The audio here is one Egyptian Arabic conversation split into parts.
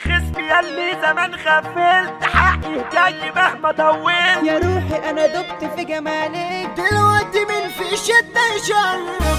خصمي ياللي زمان غفلت حقي جاي مهما طولت يا روحي انا دبت في جمالك دلوقتي من في شدة يشرف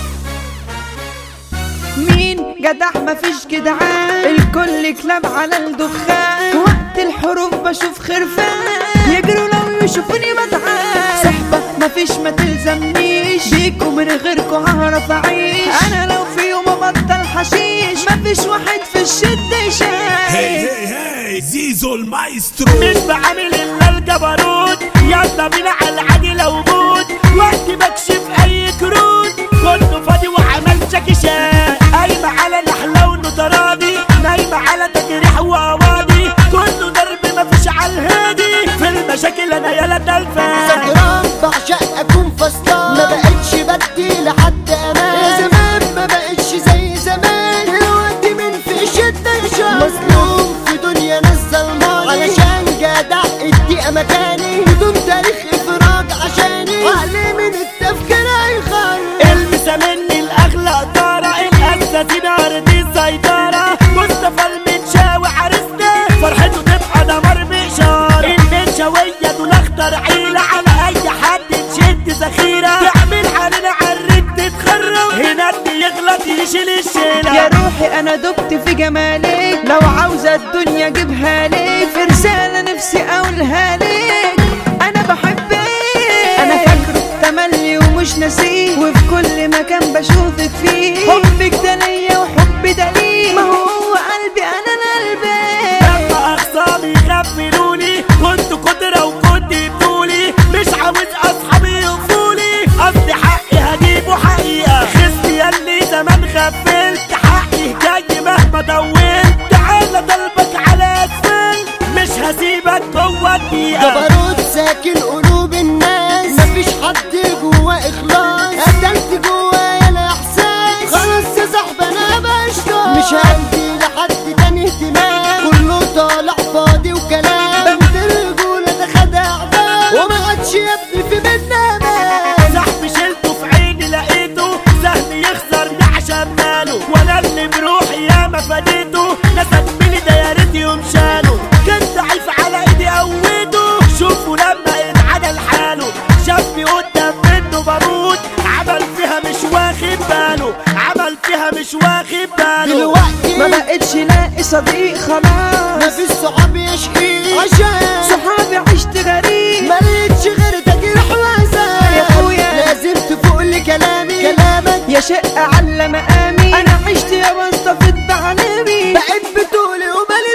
مين جدع مفيش جدعان الكل كلاب على الدخان وقت الحروف بشوف خرفان يجروا لو يشوفوني بتعان صحبة مفيش ما تلزمنيش بيكوا من غيركوا هعرف اعيش انا لو في يوم ابطل حشيش مفيش واحد في الشدة هي يشايف هي هي زيزو المايسترو مش بعمل الا الجبروت يلا بينا على العادي لو موت وقت بكشف اي كروت كله فاضي وعمل شاكشات قايمة على نحلة ونطرادي نايمة على تجريح وقواضي كله ضرب مفيش على الهادي في المشاكل انا يالا تلفان سكران بعشق اكون فصلان ما بقتش بدي لحد امان زمان ما بقتش زي زمان دلوقتي من في شدة يشرف مظلوم في دنيا ناس ظلماني علشان جدع الدقيقة مكاني بدون تاريخ افراج عشاني عقلي من التفكير هيخرب المسا مني الاخلاق طارة الاساسين ارض السيطرة مصطفى المنشاوي عرسنا فرحته تبقى دمار بإشارة المنشاوية دول اخطر عيلة على اي حد تشد ذخيرة تعمل علينا عرك تتخرب هنا اللي يغلط يشيل الشيلة يا روحي انا دبت في جمالك لو عاوزة الدنيا جيبها لك في رسالة نفسي اقولها لك انا بحبك انا فاكره تملي ومش ناسيه وفي كل مكان بشوفك فيه حبك ده ليا وحبي ده ليه ما هو قلبي انا قلبي لما اخصامي غفلوني كنت قدرة وكنت بطولي مش عاوز اصحابي يغفولي قصدي حقي هجيبه حقيقة خصمي ياللي زمان غفلت حقي جاي مهما طولت تعالى ضربك على اسفل مش هسيبك جوه الدقيقة جبروت ساكن قلوب الناس مفيش حد جوا اخلاص قتلت جوايا الاحساس خلاص يا صاحبي انا بشتاق مش هدي لحد تاني اهتمام كله طالع فاضي وكلام بنت الرجولة ده خد اعدام وما عادش يا ابني في منا مان صاحبي شلته في عيني لقيته سهل يخسر ده عشان ماله وانا اللي بروحي ياما فديته نسد مني ده يا ريت يوم شاله كان ضعيف على ايدي قويته شوفوا لما انعدل حاله شافني قدام منه بموت عمل فيها مش واخد باله عمل فيها مش واخد باله دلوقتي ما بقتش لاقي صديق خلاص مفيش صحاب يشقي عشان صحابي عشت غريب ملقتش غير تجريح وعذاب يا أخويا. لازم تفوق لكلامي كلامك يا شق على مقامي انا عشت يا بنطفت بعلامي بقيت بتقولي ومال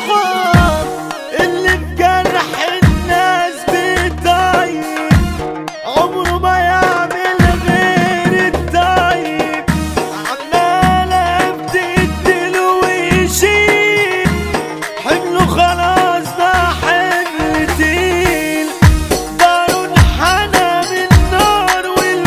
الصحاب اللي بجرح الناس بيطيب عمره ما يعمل غير الطيب عمالة بتديله ويشيل حمله خلاص ده حمل تقيل داره انحنى من النار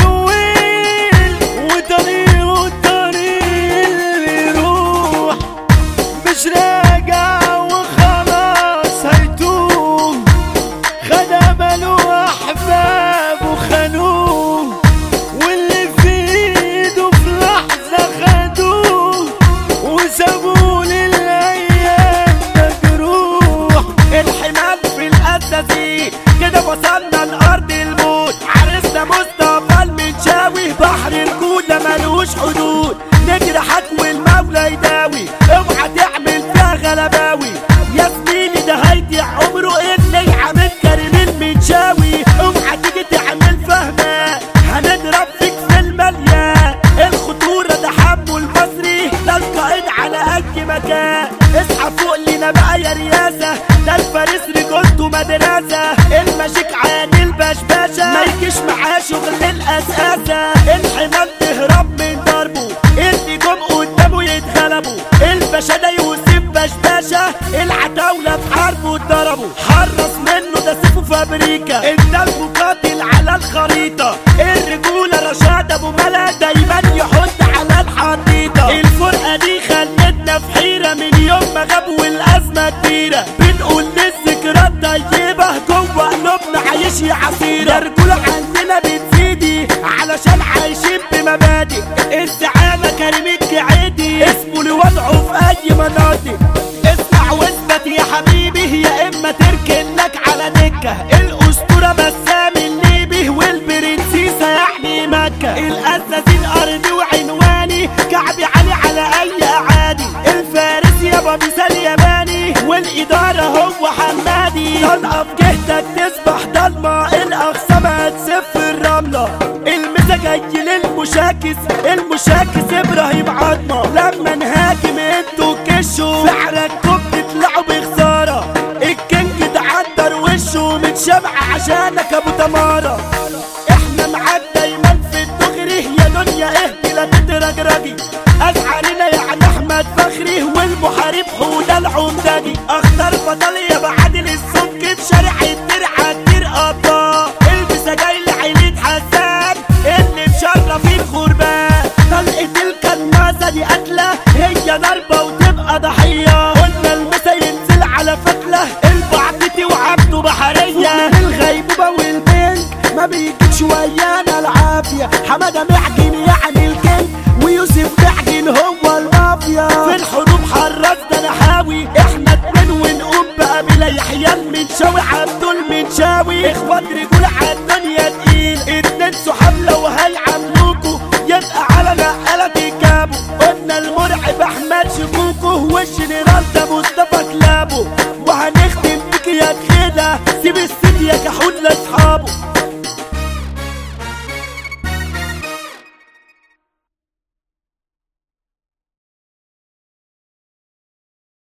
والويل وطريقه الطريق اللي يروح مش راجع وخلاص هيتوه خد امله احبابه خانوه واللي في ايده في لحظه خدوه وسابوه للايام مجروح الحمام في الاساسي كده وصلنا لارض الموت عرسنا مصطفى المنشاوي بحر الجودة ملوش حدود نجرحك والمولى يداوي اوعى تعمل فيها غلباوي يا زميلي ده هيضيع عمره اللي عامل كريم المنشاوي اوعى تيجي تعمل فهمة هنضرب فيك في المليان الخطورة ده حمو المصري ده القائد على أي مكان اصحى فوق لنا بقى يا رياسة ده الفارس رجولته مدرسة المشيك عاني البشباشة ما يجيش معاه شغل الأساسة الحمام تهرب من ضربه اللي جم قدامه يتغلبوا الباشا ده يوسف بشباشة العتاولة في حربه اتضربوا حرص منه ده سيفه في أمريكا انت المقاتل على الخريطة الرجولة رشاد أبو ملا دايما يحط على الحديدة الفرقة دي خلتنا في حيرة من يوم ما غاب والأزمة كبيرة بنقول للذكريات طيبة جوه قلوبنا عايش يا عصيرة يا رجولة عندنا بتزيدي علشان عايشين بمبادئ الزعامة كريم الجعيدي اسمه لوضعه في أي مناطق اسمع واسمع مثال ياباني والإدارة هو حمادي طلقة في جهتك تصبح ضلمة الأقسام هتسف الرملة المسا جاي للمشاكس المشاكس إبراهيم عظمة لما نهاجم انتوا كشوا سعركم تطلعوا بخسارة الكينج تعدر وشه متشبع عشانك أبو تمارة احنا معاك دايما في الدغري يا دنيا اهدي لا تترجرجي ازعلنا يعني احمد فخري والمحارب حوده العمدجي اختار بطل يا بعادل السمك في شارع الدرع كتير قطا البسه جاي لعيلة حسان اللي مشرف الغربان طلقة الكناسة دي قتلة هي ضربة وتبقى ضحية قلنا المسا ينزل على فتلة البعضتي وعبده بحرية الغيبوبة والبنك ما بيجيش ويانا العافية حمادة معجن يعني الكينج ويوسف معجن هو المافيا في الحروب حرصنا نحاوي احنا اتنين ونقوم بقى بلا يحيى المنشاوي عبده المنشاوي اخوات رجول عالدنيا تقيل اتنين صحاب لو هيعملوكوا يبقى على نقلة الجابو قلنا المرعب احمد شكوكو والجنرال ده مصطفى كلابو وهنختم بيك يا كده سيب السيد يا كحول لاصحابه